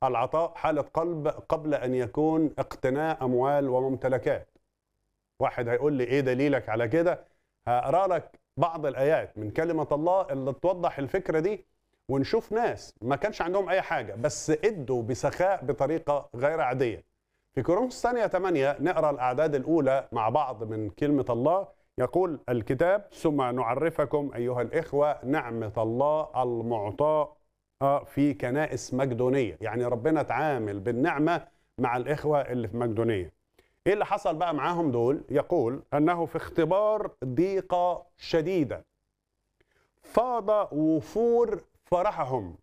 العطاء حالة قلب قبل أن يكون اقتناء أموال وممتلكات واحد هيقول لي إيه دليلك على كده هقرأ لك بعض الآيات من كلمة الله اللي توضح الفكرة دي ونشوف ناس ما كانش عندهم أي حاجة بس ادوا بسخاء بطريقة غير عادية في كورنثوس الثانية 8 نقرأ الأعداد الأولى مع بعض من كلمة الله يقول الكتاب ثم نعرفكم أيها الإخوة نعمة الله المعطاة في كنائس مقدونية يعني ربنا تعامل بالنعمة مع الإخوة اللي في مقدونية إيه اللي حصل بقى معاهم دول يقول أنه في اختبار ضيقة شديدة فاض وفور فرحهم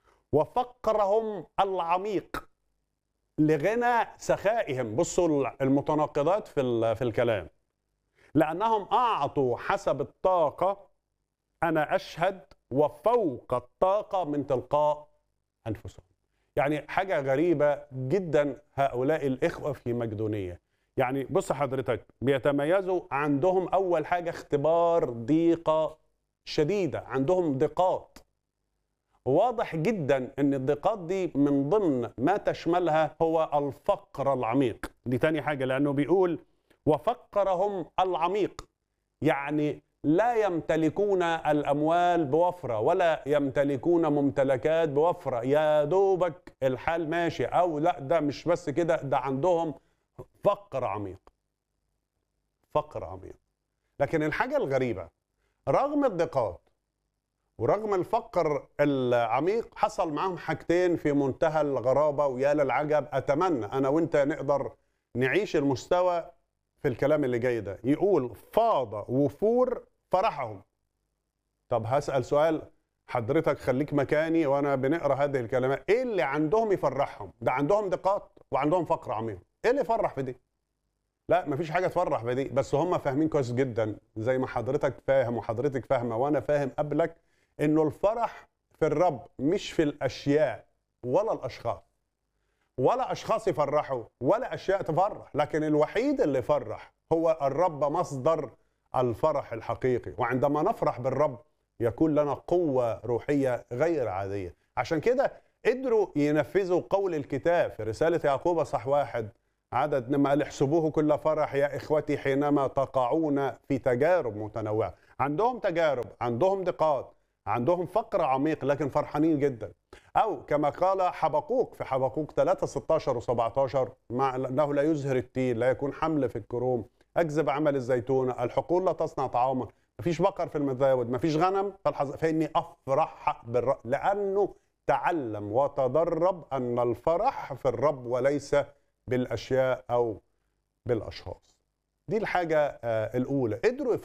وفقرهم العميق لغنى سخائهم بصوا المتناقضات في في الكلام لانهم اعطوا حسب الطاقه انا اشهد وفوق الطاقه من تلقاء انفسهم يعني حاجه غريبه جدا هؤلاء الاخوه في مقدونيه يعني بص حضرتك بيتميزوا عندهم اول حاجه اختبار ضيقه شديده عندهم ضيقات واضح جدا ان الضيقات دي من ضمن ما تشملها هو الفقر العميق دي تاني حاجه لانه بيقول وفقرهم العميق يعني لا يمتلكون الاموال بوفره ولا يمتلكون ممتلكات بوفره يا دوبك الحال ماشي او لا ده مش بس كده ده عندهم فقر عميق فقر عميق لكن الحاجه الغريبه رغم الضيقات ورغم الفقر العميق حصل معاهم حاجتين في منتهى الغرابه ويا للعجب اتمنى انا وانت نقدر نعيش المستوى في الكلام اللي جاي ده يقول فاض وفور فرحهم طب هسال سؤال حضرتك خليك مكاني وانا بنقرا هذه الكلمات ايه اللي عندهم يفرحهم ده عندهم ضيقات وعندهم فقر عميق ايه اللي يفرح في دي لا مفيش حاجه تفرح في دي بس هم فاهمين كويس جدا زي ما حضرتك فاهم وحضرتك فاهمه وانا فاهم قبلك انه الفرح في الرب مش في الاشياء ولا الاشخاص ولا اشخاص يفرحوا ولا اشياء تفرح لكن الوحيد اللي يفرح هو الرب مصدر الفرح الحقيقي وعندما نفرح بالرب يكون لنا قوة روحية غير عادية عشان كده قدروا ينفذوا قول الكتاب في رسالة يعقوب صح واحد عدد لما قال احسبوه كل فرح يا إخوتي حينما تقعون في تجارب متنوعة عندهم تجارب عندهم ضيقات عندهم فقر عميق لكن فرحانين جدا او كما قال حبقوق في حبقوق 3 16 و17 مع انه لا يزهر التين لا يكون حمل في الكروم اكذب عمل الزيتون الحقول لا تصنع طعاما مفيش بقر في المزاود مفيش غنم فالحظ فاني افرح بالرب لانه تعلم وتدرب ان الفرح في الرب وليس بالاشياء او بالاشخاص دي الحاجه الاولى قدروا